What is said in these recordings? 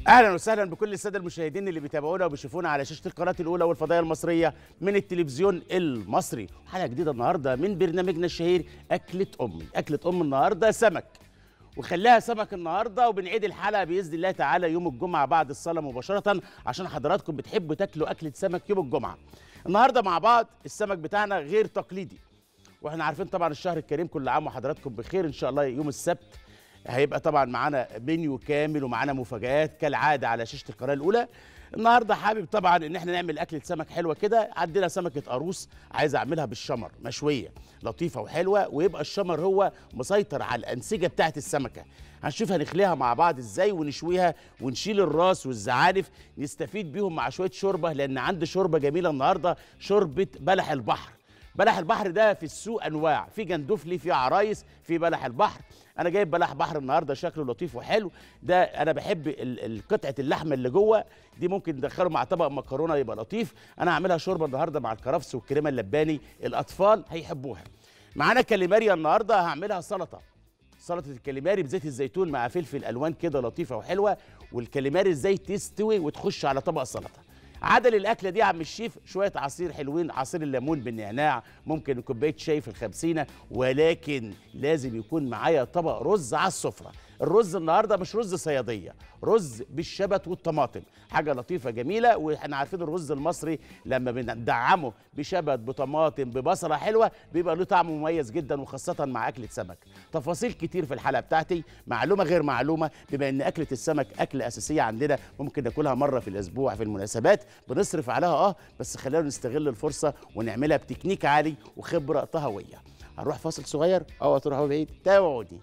اهلا وسهلا بكل الساده المشاهدين اللي بيتابعونا وبيشوفونا على شاشه القناه الاولى والفضائيه المصريه من التلفزيون المصري حلقه جديده النهارده من برنامجنا الشهير اكله امي اكله ام النهارده سمك وخليها سمك النهارده وبنعيد الحلقه باذن الله تعالى يوم الجمعه بعد الصلاه مباشره عشان حضراتكم بتحبوا تاكلوا اكله سمك يوم الجمعه النهارده مع بعض السمك بتاعنا غير تقليدي واحنا عارفين طبعا الشهر الكريم كل عام وحضراتكم بخير ان شاء الله يوم السبت هيبقى طبعا معانا منيو كامل ومعانا مفاجآت كالعاده على شاشه القناه الاولى النهارده حابب طبعا ان احنا نعمل اكله سمك حلوه كده عندنا سمكه قاروص عايز اعملها بالشمر مشويه لطيفه وحلوه ويبقى الشمر هو مسيطر على الانسجه بتاعه السمكه هنشوف هنخليها مع بعض ازاي ونشويها ونشيل الراس والزعانف نستفيد بيهم مع شويه شوربه لان عندي شوربه جميله النهارده شوربه بلح البحر بلح البحر ده في السوق انواع في جندفلي في عرايس في بلح البحر انا جايب بلح بحر النهارده شكله لطيف وحلو ده انا بحب ال- ال- قطعه اللحمه اللي جوه دي ممكن ندخله مع طبق مكرونه يبقى لطيف انا هعملها شوربه النهارده مع الكرفس والكريمه اللباني الاطفال هيحبوها معانا كاليماريا النهارده هعملها سلطه سلطه الكاليماري بزيت الزيتون مع فلفل الوان كده لطيفه وحلوه والكاليماري ازاي تستوي وتخش على طبق سلطه عدل الاكله دي يا عم الشيف شويه عصير حلوين عصير الليمون بالنعناع ممكن كوبايه شاي في الخمسينه ولكن لازم يكون معايا طبق رز على السفره الرز النهارده مش رز صياديه رز بالشبت والطماطم حاجه لطيفه جميله واحنا عارفين الرز المصري لما بندعمه بشبت بطماطم ببصله حلوه بيبقى له طعم مميز جدا وخاصه مع اكله سمك تفاصيل كتير في الحلقه بتاعتي معلومه غير معلومه بما ان اكله السمك اكله اساسيه عندنا ممكن ناكلها مره في الاسبوع في المناسبات بنصرف عليها اه بس خلينا نستغل الفرصه ونعملها بتكنيك عالي وخبره طهويه هنروح فاصل صغير او هتروحوا بعيد تابعوني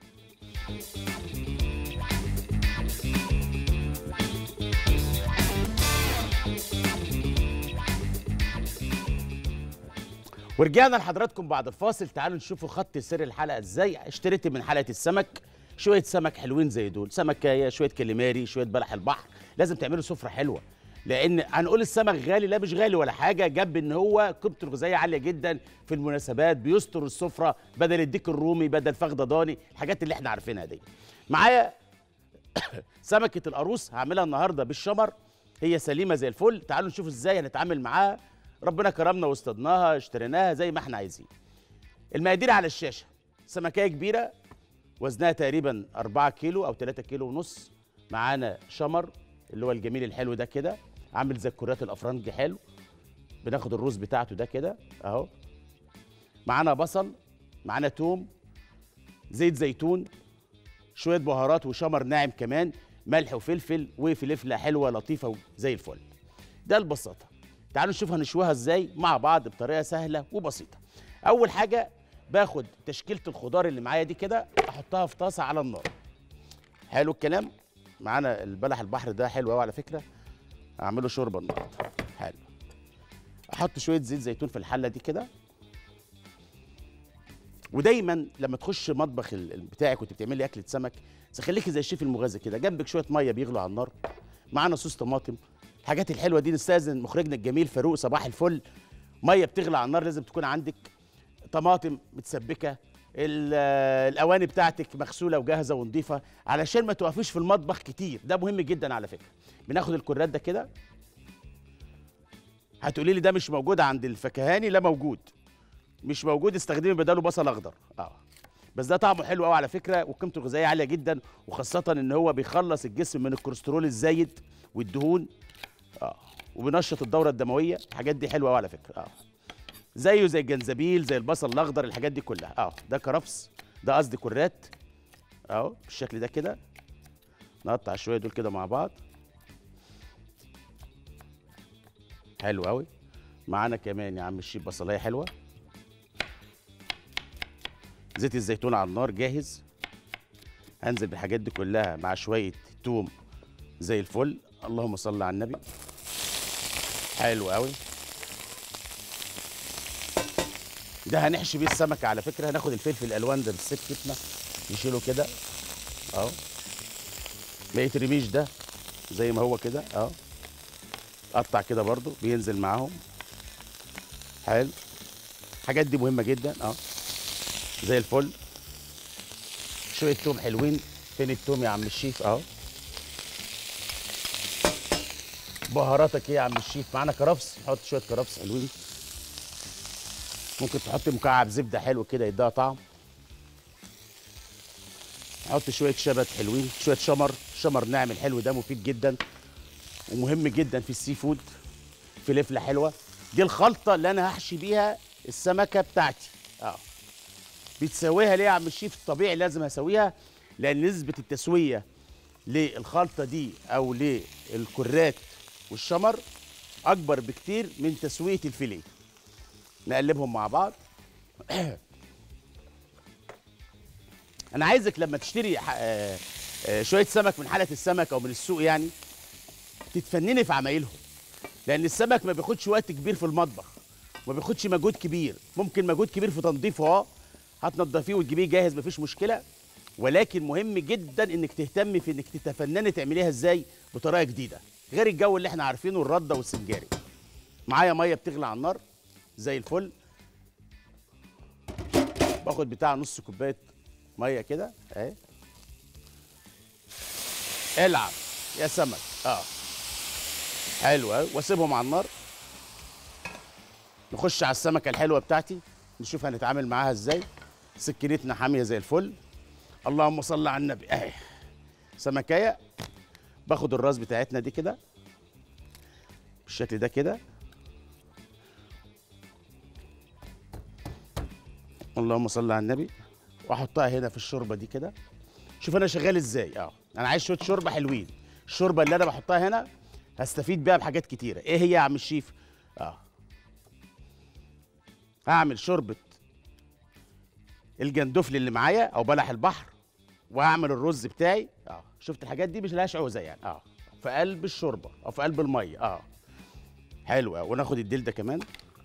ورجعنا لحضراتكم بعد الفاصل تعالوا نشوفوا خط سر الحلقه ازاي اشتريت من حلقه السمك شويه سمك حلوين زي دول سمكايه شويه كاليماري شويه بلح البحر لازم تعملوا سفره حلوه لان هنقول السمك غالي لا مش غالي ولا حاجه جنب ان هو قيمته الغذائيه عاليه جدا في المناسبات بيستر السفره بدل الديك الرومي بدل فخده ضاني الحاجات اللي احنا عارفينها دي معايا سمكه القاروص هعملها النهارده بالشمر هي سليمه زي الفل تعالوا نشوف ازاي هنتعامل معاها ربنا كرمنا واصطادناها اشتريناها زي ما احنا عايزين المقادير على الشاشه سمكيه كبيره وزنها تقريبا 4 كيلو او 3 كيلو ونص معانا شمر اللي هو الجميل الحلو ده كده عامل زي الكرات الافرنجي حلو بناخد الروز بتاعته ده كده اهو معانا بصل معانا توم زيت زيتون شويه بهارات وشمر ناعم كمان ملح وفلفل وفلفله حلوه لطيفه زي الفل ده البساطه تعالوا نشوف هنشويها ازاي مع بعض بطريقه سهله وبسيطه اول حاجه باخد تشكيله الخضار اللي معايا دي كده احطها في طاسه على النار حلو الكلام معانا البلح البحر ده حلو قوي على فكره اعمله شوربه النهارده حلو احط شويه زيت زيتون في الحله دي كده ودايما لما تخش مطبخ ال- ال- بتاعك وانت بتعملي اكله سمك خليكي زي الشيف المغازي كده جنبك شويه ميه بيغلوا على النار معانا صوص طماطم الحاجات الحلوه دي نستاذن مخرجنا الجميل فاروق صباح الفل ميه بتغلى على النار لازم تكون عندك طماطم متسبكه ال- آه، الاواني بتاعتك مغسوله وجاهزه ونظيفه علشان ما توقفيش في المطبخ كتير ده مهم جدا على فكره بناخد الكرات ده كده هتقولي لي ده مش موجود عند الفكهاني لا موجود مش موجود استخدمي بداله بصل اخضر اه بس ده طعمه حلو قوي على فكره وقيمته الغذائيه عاليه جدا وخاصه ان هو بيخلص الجسم من الكوليسترول الزايد والدهون اه وبينشط الدوره الدمويه الحاجات دي حلوه قوي على فكره اه زيه زي الجنزبيل زي البصل الاخضر الحاجات دي كلها اه ده كرفس ده قصدي كرات اهو بالشكل ده كده نقطع شويه دول كده مع بعض حلو قوي معانا كمان يا عم الشيف بصلايه حلوه زيت الزيتون على النار جاهز هنزل بالحاجات دي كلها مع شويه توم زي الفل اللهم صل على النبي حلو قوي ده هنحشي بيه السمكه على فكره هناخد الفلفل الالوان ده بالسكتنا نشيله كده اهو ما يترميش ده زي ما هو كده اهو قطع كده برضو بينزل معاهم حلو الحاجات دي مهمه جدا اه زي الفل شويه توم حلوين فين التوم يا عم الشيف اهو بهاراتك ايه يا عم الشيف معانا كرفس نحط شويه كرفس حلوين ممكن تحط مكعب زبده حلو كده يديها طعم نحط شويه شبت حلوين شويه شمر شمر ناعم الحلو ده مفيد جدا ومهم جدا في السي فود فلفله حلوه دي الخلطه اللي انا هحشي بيها السمكه بتاعتي اه بتسويها ليه يا عم الشيف الطبيعي لازم اسويها لان نسبه التسويه للخلطه دي او للكرات والشمر اكبر بكتير من تسويه الفيليه نقلبهم مع بعض انا عايزك لما تشتري ح- آه، آه، شويه سمك من حاله السمك او من السوق يعني تتفنني في عمايلهم لان السمك ما بياخدش وقت كبير في المطبخ ما بياخدش مجهود كبير ممكن مجهود كبير في تنظيفه اه هتنضفيه وتجيبيه جاهز مفيش مشكله ولكن مهم جدا انك تهتمي في انك تتفنني تعمليها ازاي بطريقه جديده غير الجو اللي احنا عارفينه الرده والسنجاري معايا ميه بتغلي على النار زي الفل باخد بتاع نص كوبايه ميه كده اهي العب يا سمك اه حلو قوي واسيبهم على النار نخش على السمكه الحلوه بتاعتي نشوف هنتعامل معاها ازاي سكينتنا حاميه زي الفل اللهم صل على النبي اهي سمكايه باخد الراس بتاعتنا دي كده بالشكل ده كده اللهم صل على النبي واحطها هنا في الشوربه دي كده شوف انا شغال ازاي اه انا عايز شويه شوربه حلوين الشوربه اللي انا بحطها هنا هستفيد بيها بحاجات كتيره ايه هي يا عم الشيف اه هعمل شوربه الجندفل اللي معايا او بلح البحر وهعمل الرز بتاعي اه شفت الحاجات دي مش لهاش عوزه يعني اه في قلب الشوربه او في قلب الميه اه حلو قوي وناخد الديل ده كمان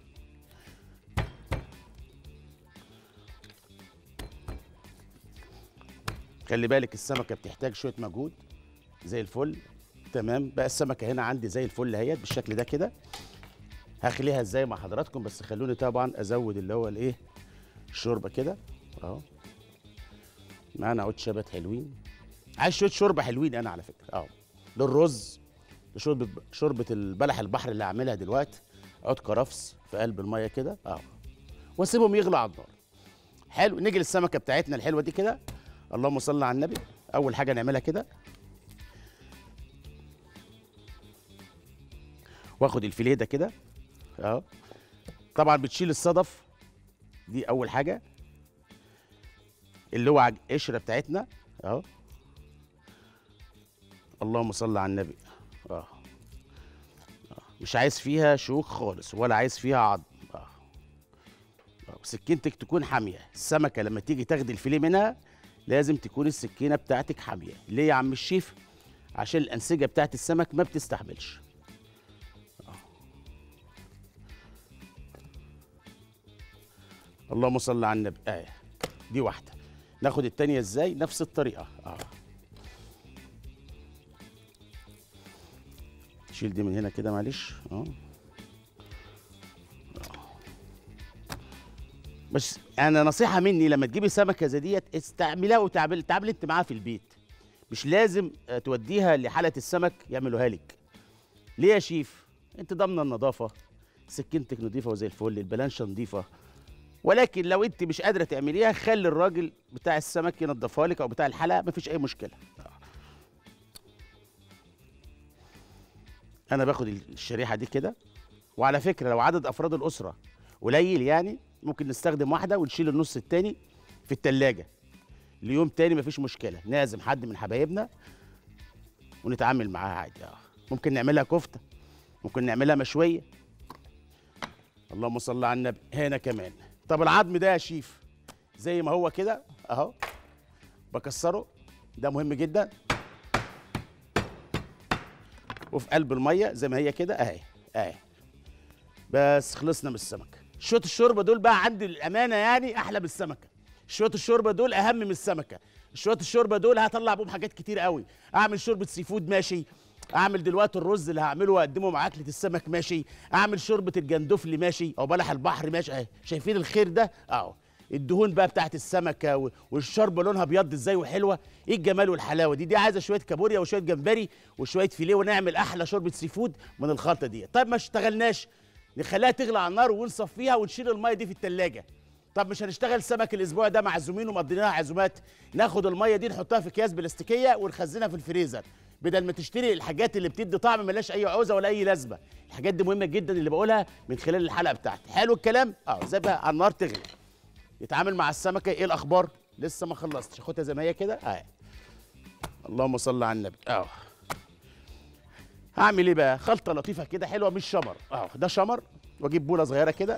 خلي بالك السمكه بتحتاج شويه مجهود زي الفل تمام بقى السمكه هنا عندي زي الفل اهيت بالشكل ده كده هخليها ازاي مع حضراتكم بس خلوني طبعا ازود اللي هو الايه الشوربه كده اهو معانا عود شبت حلوين عايز شويه شوربه حلوين انا على فكره اه للرز لشوربه شوربه البلح البحر اللي هعملها دلوقتي عود كرفس في قلب الميه كده اه واسيبهم يغلوا على النار حلو نيجي للسمكه بتاعتنا الحلوه دي كده اللهم صل على النبي اول حاجه نعملها كده واخد الفيليه ده كده اهو طبعا بتشيل الصدف دي اول حاجه اللي هو عج- القشره بتاعتنا اهو اللهم صل على النبي اه آه. مش عايز فيها شوك خالص ولا عايز فيها عظم اه آه. سكينتك تكون حاميه السمكه لما تيجي تاخدي الفيليه منها لازم تكون السكينه بتاعتك حاميه ليه يا عم الشيف عشان الانسجه بتاعت السمك ما بتستحملش اللهم صل على النبي اه دي واحده ناخد التانية ازاي نفس الطريقه اه شيل دي من هنا كده معلش اه آه. بس انا نصيحه مني لما تجيبي سمكه زي ديت استعملها وتعمل تعمل انت معاها في البيت مش لازم آه، توديها لحاله السمك يعملوها لك ليه يا شيف انت ضامنه النظافه سكينتك نظيفه وزي الفل البلانشه نظيفه ولكن لو انت مش قادره تعمليها خلي الراجل بتاع السمك ينضفها لك او بتاع الحلقه مفيش اي مشكله انا باخد الشريحه دي كده وعلى فكره لو عدد افراد الاسره قليل يعني ممكن نستخدم واحده ونشيل النص التاني في التلاجة ليوم تاني مفيش مشكله نعزم حد من حبايبنا ونتعامل معاها عادي اه ممكن نعملها كفته ممكن نعملها مشويه اللهم صل على النبي هنا كمان طب العظم ده يا شيف زي ما هو كده اهو بكسره ده مهم جدا وفي قلب الميه زي ما هي كده اهي اهي بس خلصنا من السمكه شويه الشوربه دول بقى عندي الامانه يعني احلى من السمكه شويه الشوربه دول اهم من السمكه شويه الشوربه دول هطلع بهم حاجات كتير قوي اعمل شوربه سي فود ماشي اعمل دلوقتي الرز اللي هعمله واقدمه مع اكله السمك ماشي اعمل شوربه الجندفلي ماشي او بلح البحر ماشي اهي شايفين الخير ده اهو الدهون بقى بتاعت السمكه و- والشوربه لونها ابيض ازاي وحلوه ايه الجمال والحلاوه دي دي عايزه شويه كابوريا وشويه جمبري وشويه فيليه ونعمل احلى شوربه سي فود من الخلطه دي طيب ما اشتغلناش نخليها تغلى على النار ونصفيها ونشيل الميه دي في التلاجة طب مش هنشتغل سمك الاسبوع ده معزومين ومقضينها عزومات ناخد الميه دي نحطها في اكياس بلاستيكيه ونخزنها في الفريزر بدل ما تشتري الحاجات اللي بتدي طعم ملهاش اي عوزه ولا اي لازمه الحاجات دي مهمه جدا اللي بقولها من خلال الحلقه بتاعتي حلو الكلام اه سيبها على النار تغلي يتعامل مع السمكه ايه الاخبار لسه ما خلصتش خدها زي ما هي كده اه اللهم صل على النبي اه هعمل ايه بقى خلطه لطيفه كده حلوه مش شمر اه ده شمر واجيب بوله صغيره كده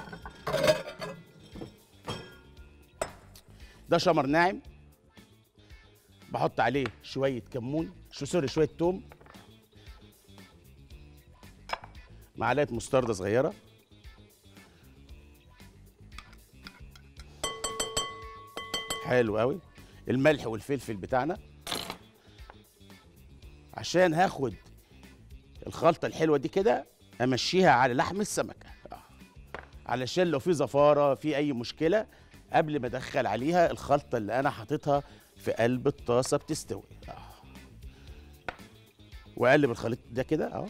ده شمر ناعم بحط عليه شويه كمون شو سوري شويه توم معلقه مستردة صغيره حلو قوي الملح والفلفل بتاعنا عشان هاخد الخلطه الحلوه دي كده امشيها على لحم السمكه آه. علشان لو في زفاره في اي مشكله قبل ما ادخل عليها الخلطه اللي انا حاططها في قلب الطاسه بتستوي آه. واقلب الخليط ده كده اهو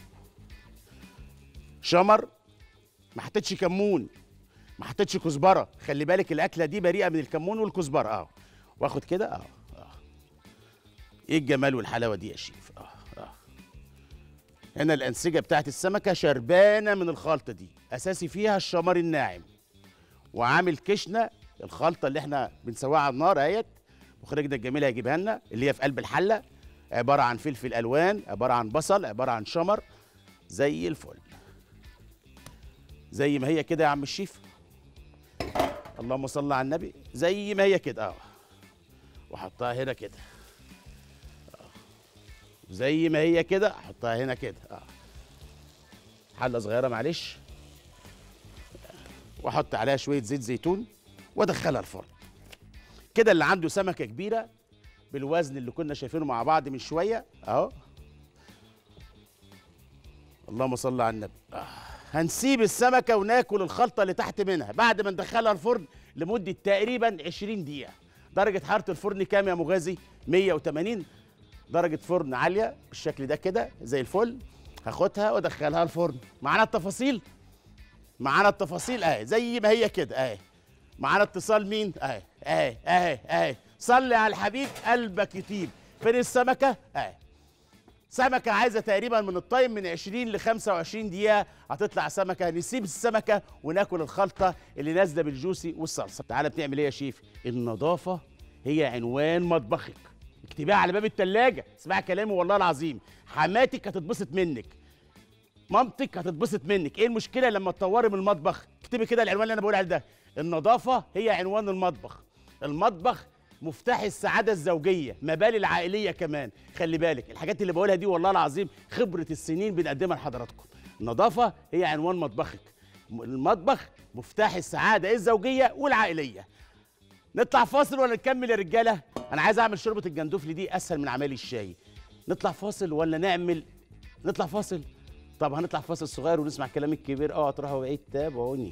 شمر ما حطيتش كمون ما حطيتش كزبره خلي بالك الاكله دي بريئه من الكمون والكزبره اه واخد كده اه اه ايه الجمال والحلاوه دي يا شيف اه اه هنا الانسجه بتاعت السمكه شربانه من الخلطه دي اساسي فيها الشمر الناعم وعامل كشنه الخلطه اللي احنا بنسويها على النار اهيت مخرجنا الجميل هيجيبها لنا اللي هي في قلب الحله عباره عن فلفل الوان عباره عن بصل عباره عن شمر زي الفل زي ما هي كده يا عم الشيف اللهم صل على النبي زي ما هي كده اه واحطها هنا كده آه. زي ما هي كده احطها هنا كده اه حله صغيره معلش واحط عليها شويه زيت زيتون وادخلها الفرن كده اللي عنده سمكه كبيره بالوزن اللي كنا شايفينه مع بعض من شويه اهو اللهم صل على النبي آه. هنسيب السمكه وناكل الخلطه اللي تحت منها بعد ما ندخلها الفرن لمده تقريبا 20 دقيقه درجه حراره الفرن كام يا مغازي 180 درجه فرن عاليه بالشكل ده كده زي الفل هاخدها وادخلها الفرن معانا التفاصيل معانا التفاصيل اهي زي ما هي كده اهي معانا اتصال مين اهي اهي اهي اهي صلي على الحبيب قلبك يطيب فين السمكه اهي سمكة عايزة تقريبا من الطيب من 20 ل 25 دقيقة هتطلع سمكة نسيب السمكة وناكل الخلطة اللي نازلة بالجوسي والصلصة تعالى بنعمل ايه يا شيف النظافة هي عنوان مطبخك اكتبيها على باب التلاجة اسمع كلامي والله العظيم حماتك هتتبسط منك مامتك هتتبسط منك ايه المشكلة لما تطوري من المطبخ اكتبي كده العنوان اللي انا بقول عليه ده النظافة هي عنوان المطبخ المطبخ مفتاح السعاده الزوجيه ما بال العائليه كمان خلي بالك الحاجات اللي بقولها دي والله العظيم خبره السنين بنقدمها لحضراتكم النظافه هي عنوان مطبخك م- المطبخ مفتاح السعاده الزوجيه والعائليه نطلع فاصل ولا نكمل يا رجاله انا عايز اعمل شوربه الجندوفلي دي اسهل من عمل الشاي نطلع فاصل ولا نعمل نطلع فاصل طب هنطلع فاصل صغير ونسمع كلام الكبير اه تروحوا بعيد تابعوني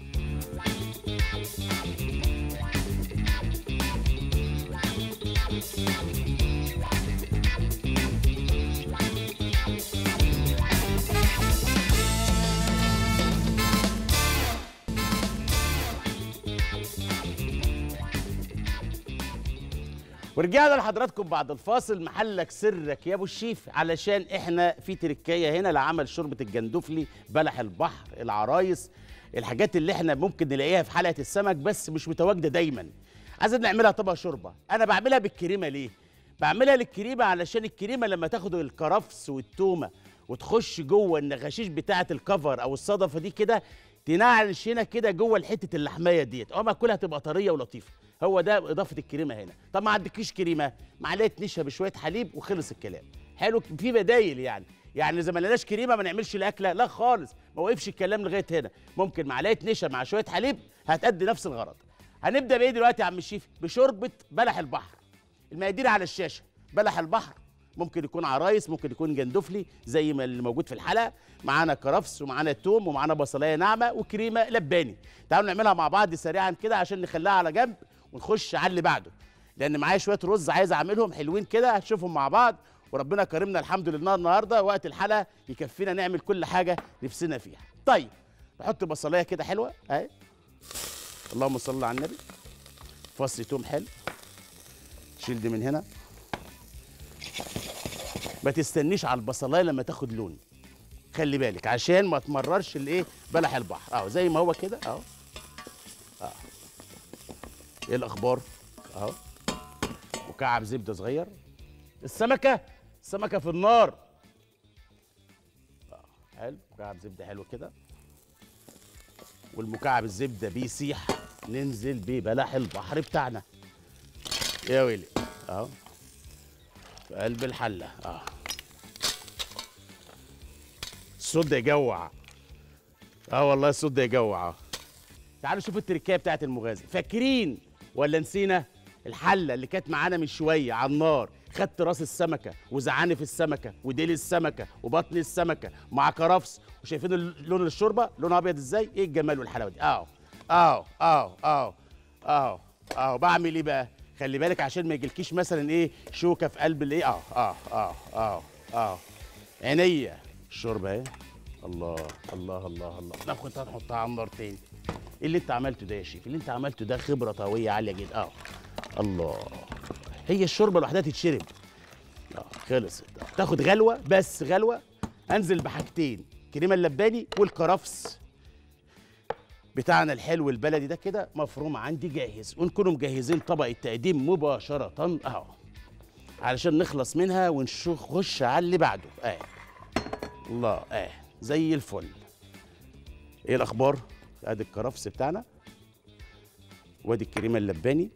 ورجعنا لحضراتكم بعد الفاصل محلك سرك يا ابو الشيف علشان احنا في تركايه هنا لعمل شوربه الجندفلي بلح البحر العرايس الحاجات اللي احنا ممكن نلاقيها في حلقه السمك بس مش متواجده دايما عايزين نعملها طبق شوربه انا بعملها بالكريمه ليه بعملها للكريمه علشان الكريمه لما تاخد الكرفس والتومه وتخش جوه النغاشيش بتاعه الكفر او الصدفه دي كده تنعش هنا كده جوه الحته اللحميه ديت اول ما اكلها تبقى طريه ولطيفه هو ده اضافه الكريمه هنا طب ما عندكيش كريمه معلقه نشا بشويه حليب وخلص الكلام حلو في بدايل يعني يعني اذا ما لناش كريمه ما نعملش الاكله لا خالص ما وقفش الكلام لغايه هنا ممكن معلقه نشا مع شويه حليب هتأدي نفس الغرض هنبدا بايه دلوقتي يا عم الشيف بشوربه بلح البحر المقادير على الشاشه بلح البحر ممكن يكون عرايس ممكن يكون جندفلي زي ما اللي موجود في الحلقه معانا كرفس ومعانا توم ومعانا بصلايه ناعمه وكريمه لباني تعالوا نعملها مع بعض سريعا كده عشان نخليها على جنب ونخش على اللي بعده لان معايا شويه رز عايز اعملهم حلوين كده هتشوفهم مع بعض وربنا كرمنا الحمد لله النهارده وقت الحلقه يكفينا نعمل كل حاجه نفسنا فيها طيب نحط بصلايه كده حلوه اهي اللهم صل على النبي فص توم حلو شيل دي من هنا ما تستنيش على البصلايه لما تاخد لون خلي بالك عشان ما تمررش الايه بلح البحر اهو زي ما هو كده اهو اهو ايه الاخبار اهو مكعب زبده صغير السمكه السمكه في النار آه، حلو مكعب زبده حلو كده والمكعب الزبده بيسيح ننزل ببلح البحر بتاعنا يا ويلي اهو في قلب الحله اه الصوت ده يجوع اه والله الصوت ده يجوع اه تعالوا شوفوا التركية بتاعت المغازي فاكرين ولا نسينا الحله اللي كانت معانا من شويه على النار خدت راس السمكه وزعانف السمكه وديل السمكه وبطن السمكه مع كرفس وشايفين ال- لون الشوربه لونها ابيض ازاي ايه الجمال والحلاوه دي اهو اهو اهو اهو اهو اهو بعمل ايه بقى خلي بالك عشان ما يجيلكيش مثلا ايه شوكه في قلب الايه اه اه اه اه اه عينيا الشوربه اهي الله الله الله الله ناخد نحطها على النار تاني ايه اللي انت عملته ده يا شيف اللي انت عملته ده خبره طويه عاليه جدا اه الله هي الشوربه لوحدها تتشرب اه خلصت آه. تاخد غلوه بس غلوه انزل بحاجتين كريمه اللباني والكرفس بتاعنا الحلو البلدي ده كده مفروم عندي جاهز ونكونوا مجهزين طبق التقديم مباشره اهو علشان نخلص منها ونخش على اللي بعده اه الله اه زي الفل ايه الاخبار ادي الكرفس بتاعنا وادي الكريمه اللباني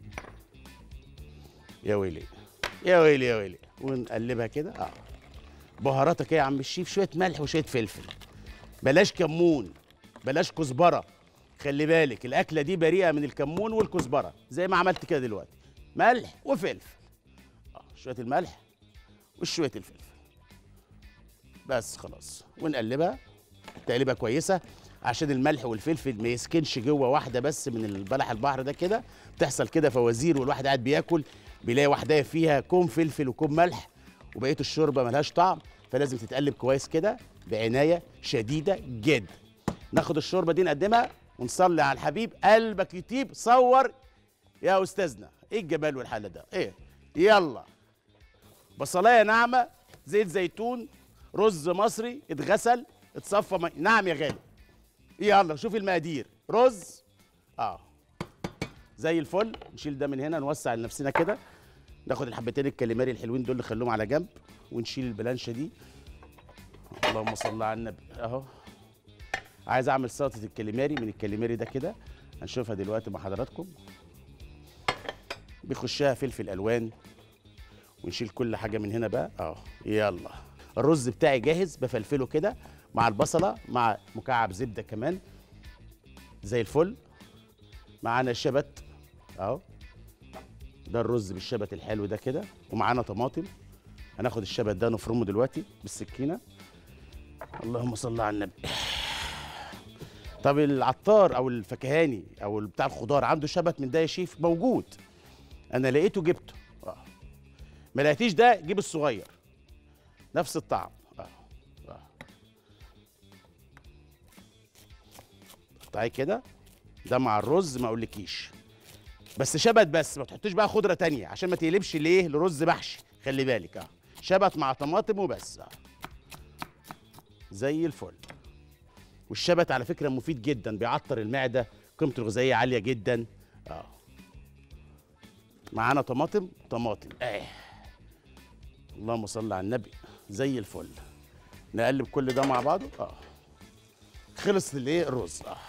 يا ويلي يا ويلي يا ويلي ونقلبها كده اه بهاراتك ايه يا عم الشيف شويه ملح وشويه فلفل بلاش كمون بلاش كزبره خلي بالك الاكله دي بريئه من الكمون والكزبره زي ما عملت كده دلوقتي ملح وفلفل اه شويه الملح وشويه الفلفل بس خلاص ونقلبها تقليبه كويسه عشان الملح والفلفل ما يسكنش جوه واحده بس من البلح البحر ده كده بتحصل كده فوازير والواحد قاعد بياكل بيلاقي واحده فيها كوم فلفل وكوم ملح وبقيه الشوربه ملهاش طعم فلازم تتقلب كويس كده بعنايه شديده جدا ناخد الشوربه دي نقدمها ونصلي على الحبيب قلبك يطيب صور يا استاذنا ايه الجمال والحلاوه ده ايه يلا بصلايه ناعمه زيت زيتون رز مصري اتغسل اتصفى مي... نعم يا غالي يلا شوف المقادير رز اه زي الفل نشيل ده من هنا نوسع لنفسنا كده ناخد الحبتين الكاليماري الحلوين دول نخليهم على جنب ونشيل البلانشه دي اللهم صل على النبي اهو عايز اعمل سلطه الكاليماري من الكاليماري ده كده هنشوفها دلوقتي مع حضراتكم بيخشها فلفل الوان ونشيل كل حاجه من هنا بقى اه يلا الرز بتاعي جاهز بفلفله كده مع البصله مع مكعب زبده كمان زي الفل معانا الشبت اهو ده الرز بالشبت الحلو ده كده ومعانا طماطم هناخد الشبت ده نفرمه دلوقتي بالسكينه اللهم صل على النبي طب العطار او الفكهاني او بتاع الخضار عنده شبت من ده يا شيف موجود انا لقيته جبته آه. ما لقيتيش ده جيب الصغير نفس الطعم اه اه قطعيه كده ده مع الرز ما اقولكيش بس شبت بس ما تحطيش بقى خضره تانية عشان ما تقلبش ليه لرز محشي خلي بالك اه شبت مع طماطم وبس اه زي الفل والشبت على فكره مفيد جدا بيعطر المعده قيمته الغذائيه عاليه جدا اه معانا طماطم طماطم اه اللهم صل على النبي زي الفل نقلب كل ده مع بعضه اه خلص الايه الرز اه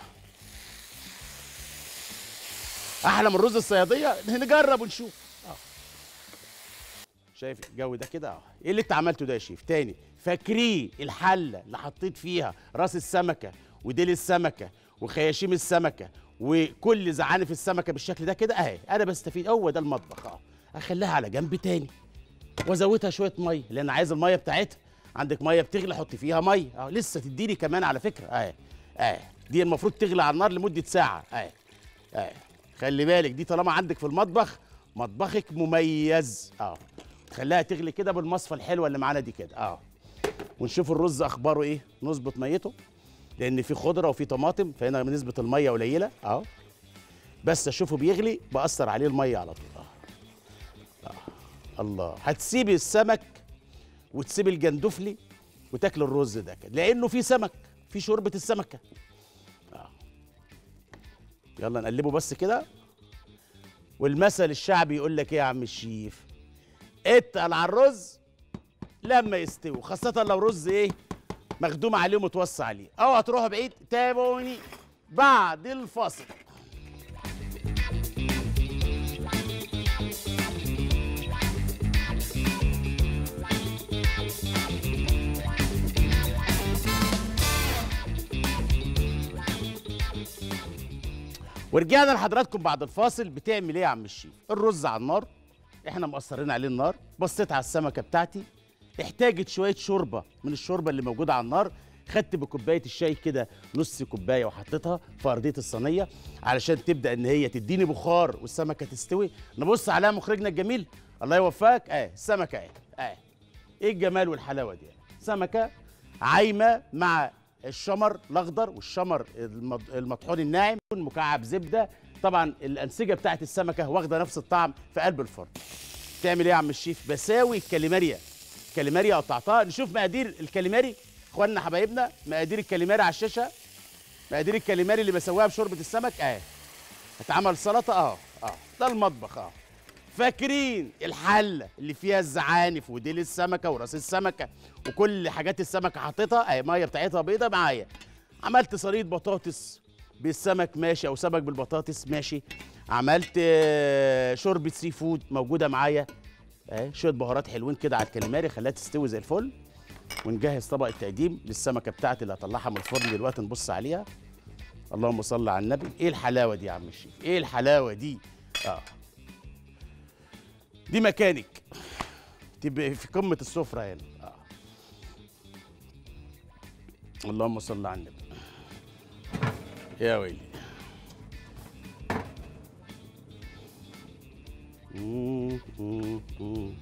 احلى من الرز الصياديه نجرب ونشوف اه شايف الجو ده كده اه ايه اللي انت عملته ده يا شيف تاني فاكرين الحله اللي حطيت فيها راس السمكه وديل السمكه وخياشيم السمكه وكل زعانف السمكه بالشكل ده كده اهي انا بستفيد هو ده المطبخ اه اخليها على جنب تاني وازودها شويه ميه لان عايز الميه بتاعتها عندك ميه بتغلي حط فيها ميه اه لسه تديني كمان على فكره اه اه دي المفروض تغلي على النار لمده ساعه اه اه خلي بالك دي طالما عندك في المطبخ مطبخك مميز اه خليها تغلي كده بالمصفى الحلوه اللي معانا دي كده اه ونشوف الرز اخباره ايه نظبط ميته لان في خضره وفي طماطم فهنا نسبه الميه قليله اهو بس اشوفه بيغلي باثر عليه الميه على طول اه اه الله هتسيبي السمك وتسيبي الجندفلي وتاكل الرز ده كده لانه في سمك في شوربه السمكه اه يلا نقلبه بس كده والمثل الشعبي يقول لك ايه يا عم الشيف اتقل على الرز لما يستوي خاصة لو رز ايه مخدوم عليه ومتوصى عليه او هتروحوا بعيد تابعوني بعد الفاصل ورجعنا لحضراتكم بعد الفاصل بتعمل ايه يا عم الشيف الرز على النار احنا مقصرين عليه النار بصيت على السمكه بتاعتي احتاجت شويه شوربه من الشوربه اللي موجوده على النار خدت بكوبايه الشاي كده نص كوبايه وحطيتها في ارضيه الصينيه علشان تبدا ان هي تديني بخار والسمكه تستوي نبص عليها مخرجنا الجميل الله يوفقك اه السمكه اهي اه ايه الجمال والحلاوه دي سمكه عايمه مع الشمر الاخضر والشمر المض- المطحون الناعم مكعب زبده طبعا الانسجه بتاعت السمكه واخده نفس الطعم في قلب الفرن تعمل ايه يا عم الشيف بساوي الكاليماريا الكاليماريا قطعتها نشوف مقادير الكاليماري اخواننا حبايبنا مقادير الكاليماري على الشاشه مقادير الكاليماري اللي بسويها بشوربه السمك اهي هتعمل سلطه اه اه ده المطبخ اه فاكرين الحله اللي فيها الزعانف وديل السمكه وراس السمكه وكل حاجات السمكه حطيتها اهي ميه بتاعتها بيضه معايا عملت صينيه بطاطس بالسمك ماشي او سمك بالبطاطس ماشي عملت آه، شوربه سي فود موجوده معايا اهي شويه بهارات حلوين كده على الكاليماري خليها تستوي زي الفل ونجهز طبق التقديم للسمكه بتاعتي اللي هطلعها من الفرن دلوقتي نبص عليها اللهم صل على النبي ايه الحلاوه دي يا عم الشيف ايه الحلاوه دي اه دي مكانك تبقى في قمه السفره هنا آه. اللهم صل على النبي يا ويلي مم، مم، مم.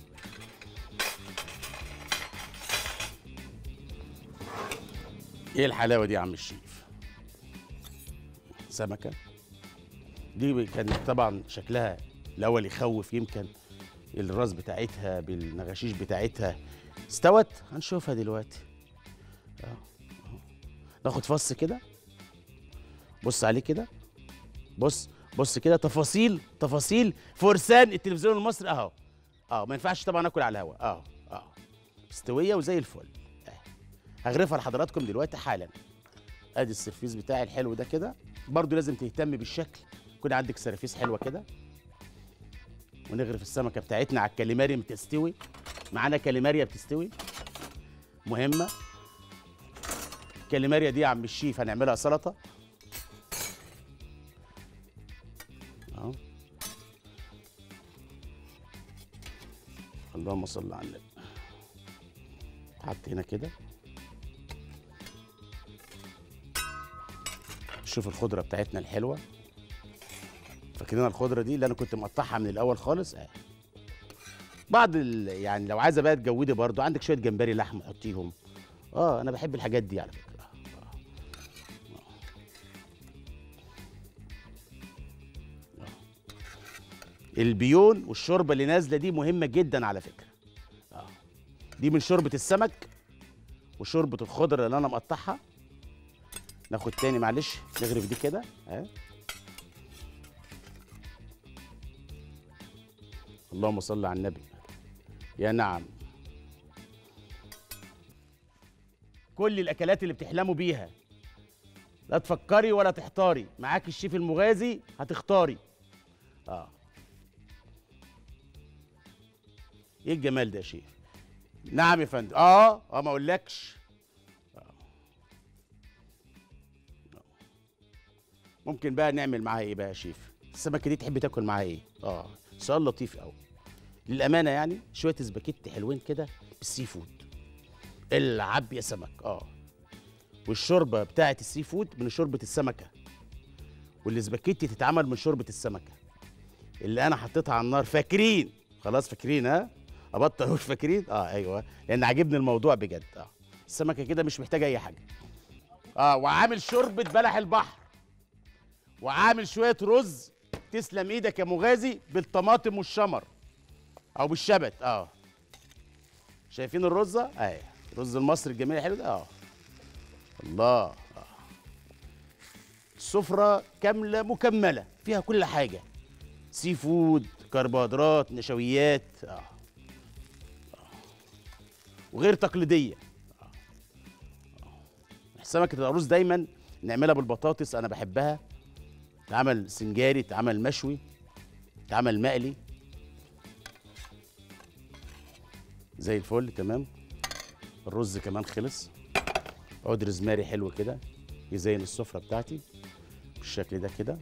ايه الحلاوه دي يا عم الشيف سمكه دي كانت طبعا شكلها الاول يخوف يمكن الراس بتاعتها بالنغاشيش بتاعتها استوت هنشوفها دلوقتي اه أهو. ناخد فص كده بص عليه كده بص بص كده تفاصيل تفاصيل فرسان التلفزيون المصري اهو اه ما ينفعش طبعا اكل على الهواء اه اه مستويه وزي الفل آه. هغرفها لحضراتكم دلوقتي حالا ادي السرفيس بتاعي الحلو ده كده برضو لازم تهتم بالشكل يكون عندك سرفيس حلوه كده ونغرف السمكه بتاعتنا على الكاليماري بتستوي معانا كاليماريا بتستوي مهمه الكاليماريا دي يا عم الشيف هنعملها سلطه اهو اللهم صل على النبي حط هنا كده شوف الخضره بتاعتنا الحلوه فاكرين الخضره دي اللي انا كنت مقطعها من الاول خالص اهي بعض ال... يعني لو عايزه بقى تجودي برضو عندك شويه جمبري لحم حطيهم اه انا بحب الحاجات دي على فكره آه. آه. آه. البيون والشوربه اللي نازله دي مهمه جدا على فكره اه دي من شوربه السمك وشوربه الخضره اللي انا مقطعها ناخد تاني معلش نغرف دي كده اهي اللهم صل على النبي يا نعم كل الاكلات اللي بتحلموا بيها لا تفكري ولا تحتاري معاك الشيف المغازي هتختاري اه ايه الجمال ده يا شيف نعم يا فندم اه اه ما اقولكش آه. آه. ممكن بقى نعمل معاها ايه بقى يا شيف السمكه دي تحب تاكل معاها ايه اه سؤال لطيف قوي للامانه يعني شويه سباكيتي حلوين كده بالسي فود العب يا سمك اه والشوربه بتاعه السي فود من شوربه السمكه والسباكيتي تتعمل من شوربه السمكه اللي انا حطيتها على النار فاكرين خلاص فاكرين ها ابطل اقول فاكرين اه ايوه لان عاجبني الموضوع بجد اه السمكه كده مش محتاجه اي حاجه اه وعامل شوربه بلح البحر وعامل شويه رز تسلم ايدك يا مغازي بالطماطم والشمر او بالشبت اه شايفين الرزه اهي الرز المصري الجميل الحلو ده اه الله آه. السفره كامله مكمله فيها كل حاجه سي فود كربوهيدرات نشويات آه. آه. وغير تقليديه آه. آه. سمكه العروس دايما نعملها بالبطاطس انا بحبها تعمل سنجاري تعمل مشوي تعمل مقلي زي الفل تمام الرز كمان خلص عود روزماري حلو كده يزين السفره بتاعتي بالشكل ده كده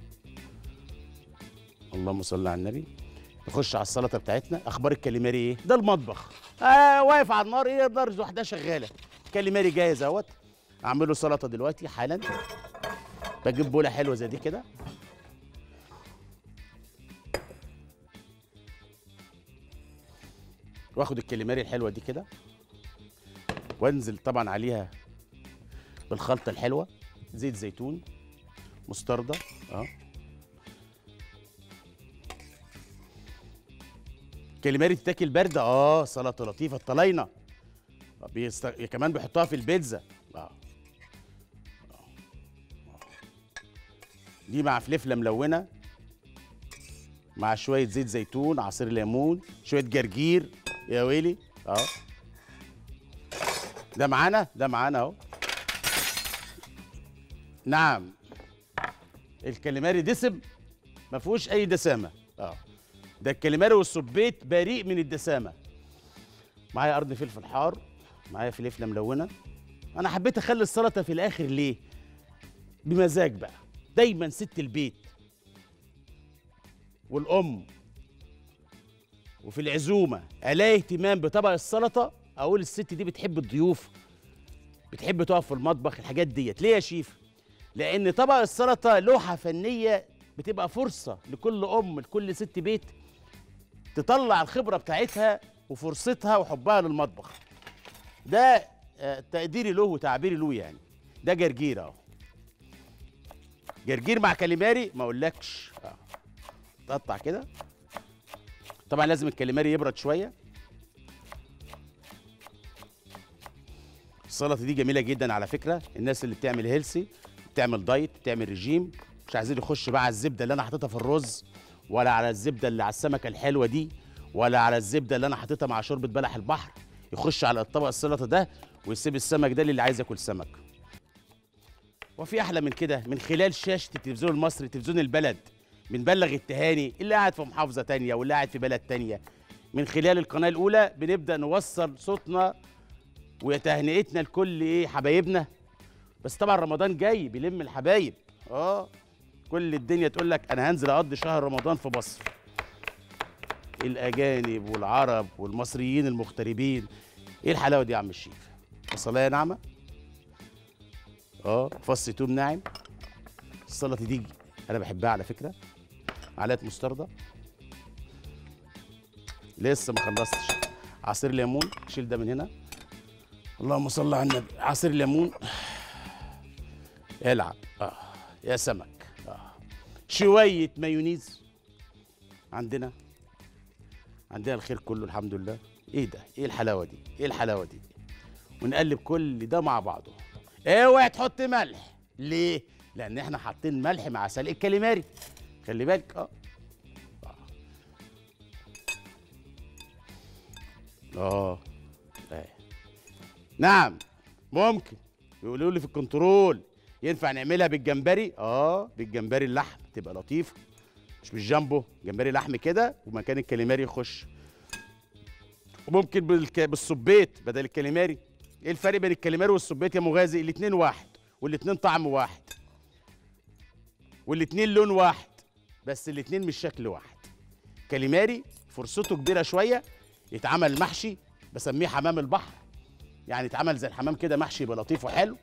اللهم صل على النبي نخش على السلطه بتاعتنا اخبار الكاليماري ايه ده المطبخ آه واقف على النار ايه النار لوحدها شغاله كاليماري جاهز اهوت اعمل له سلطه دلوقتي حالا بجيب بوله حلوه زي دي كده واخد الكاليماري الحلوه دي كده وانزل طبعا عليها بالخلطه الحلوه زيت زيتون مستردة اه كاليماري تتاكل بارده اه سلطه لطيفه الطلاينه بيست... كمان بيحطوها في البيتزا اه آه. دي مع فلفله ملونه مع شويه زيت زيتون عصير ليمون شويه جرجير يا ويلي اه ده معانا ده معانا اهو نعم الكاليماري دسم ما فيهوش اي دسامه اه ده الكاليماري والسبيت بريء من الدسامه معايا قرن فلفل حار معايا فلفله ملونه انا حبيت اخلي السلطه في الاخر ليه بمزاج بقى دايما ست البيت والام وفي العزومه الاقي اهتمام بطبق السلطه اقول الست دي بتحب الضيوف بتحب تقف في المطبخ الحاجات ديت ليه يا شيف لان طبق السلطه لوحه فنيه بتبقى فرصه لكل ام لكل ست بيت تطلع الخبره بتاعتها وفرصتها وحبها للمطبخ ده آه، تقديري له وتعبيري له يعني ده جرجير اهو جرجير مع كاليماري ما اقولكش اه تقطع كده طبعا لازم الكاليماري يبرد شويه السلطه دي جميله جدا على فكره الناس اللي بتعمل هيلسي بتعمل دايت بتعمل رجيم مش عايزين يخش بقى على الزبده اللي انا حاططها في الرز ولا على الزبده اللي على السمكه الحلوه دي ولا على الزبده اللي انا حاططها مع شوربه بلح البحر يخش على الطبق السلطه ده ويسيب السمك ده للي عايز ياكل سمك وفي احلى من كده من خلال شاشه التلفزيون المصري تلفزيون البلد بنبلغ التهاني اللي قاعد في محافظه تانية واللي قاعد في بلد تانية من خلال القناه الاولى بنبدا نوصل صوتنا وتهنئتنا لكل ايه حبايبنا بس طبعا رمضان جاي بيلم الحبايب اه كل الدنيا تقول لك انا هنزل اقضي شهر رمضان في مصر الاجانب والعرب والمصريين المغتربين ايه الحلاوه دي يا عم الشيف بصلايه ناعمه اه فص توم ناعم السلطه دي انا بحبها على فكره معلقه مستردة لسه ما خلصتش عصير ليمون شيل ده من هنا اللهم صل على النبي عصير ليمون العب اه يا سمك اه شويه مايونيز عندنا عندنا الخير كله الحمد لله ايه ده ايه الحلاوه دي ايه الحلاوه دي ونقلب كل ده مع بعضه اوعي تحط ملح ليه لان احنا حاطين ملح مع سلق الكاليماري خلي بالك اه اه اه نعم ممكن يقولوا لي في الكنترول ينفع نعملها بالجمبري اه بالجمبري اللحم تبقى لطيفه مش بالجامبو جمبري لحم كده ومكان الكاليماري يخش وممكن بالك... بالصبيت بدل الكاليماري ايه الفرق بين الكاليماري والصبيت يا مغازي الاتنين واحد والاتنين طعم واحد والاتنين لون واحد بس الاتنين مش شكل واحد كاليماري فرصته كبيره شويه يتعمل محشي بسميه حمام البحر يعني يتعمل زي الحمام كده محشي يبقى لطيف وحلو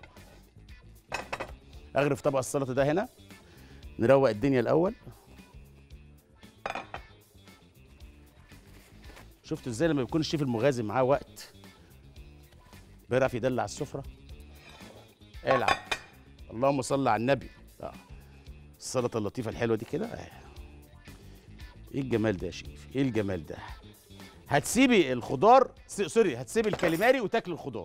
اغرف طبق السلطه ده هنا نروق الدنيا الاول شفتوا ازاي لما بيكون الشيف المغازي معاه وقت بيعرف يدلع السفره العب اللهم صل على النبي آه. السلطه اللطيفه الحلوه دي كده آه. ايه الجمال ده يا شيف ايه الجمال ده هتسيبي الخضار س- سوري هتسيبي الكاليماري وتاكلي الخضار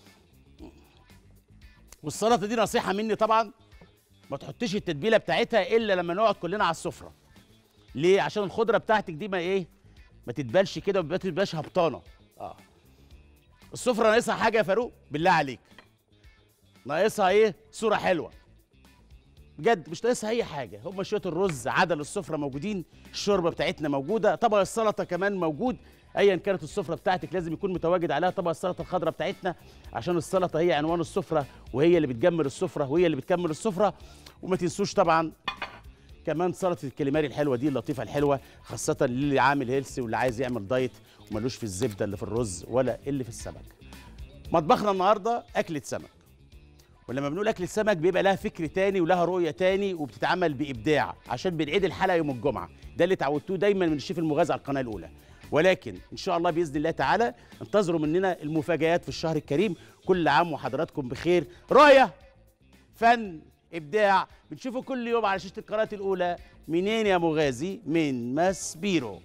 والسلطه دي نصيحه مني طبعا ما تحطيش التتبيله بتاعتها الا لما نقعد كلنا على السفره ليه عشان الخضره بتاعتك دي ما ايه ما تتبلش كده وما تبقاش هبطانه اه السفره ناقصها حاجه يا فاروق بالله عليك ناقصها ايه صوره حلوه بجد مش ناقصها اي حاجه هم شويه الرز عدل السفره موجودين الشوربه بتاعتنا موجوده طبق السلطه كمان موجود ايا كانت السفره بتاعتك لازم يكون متواجد عليها طبق السلطه الخضراء بتاعتنا عشان السلطه هي عنوان السفره وهي اللي بتجمل السفره وهي اللي بتكمل السفره وما تنسوش طبعا كمان سلطه الكاليماري الحلوه دي اللطيفه الحلوه خاصه للي عامل هيلسي واللي عايز يعمل دايت وملوش في الزبده اللي في الرز ولا اللي في السمك مطبخنا النهارده اكله سمك ولما بنقول اكل السمك بيبقى لها فكر تاني ولها رؤيه تاني وبتتعمل بابداع عشان بنعيد الحلقه يوم الجمعه ده اللي اتعودتوه دايما من الشيف المغازي على القناه الاولى ولكن ان شاء الله باذن الله تعالى انتظروا مننا المفاجآت في الشهر الكريم كل عام وحضراتكم بخير رؤيه فن ابداع بنشوفه كل يوم على شاشه القناه الاولى منين يا مغازي من ماس بيرو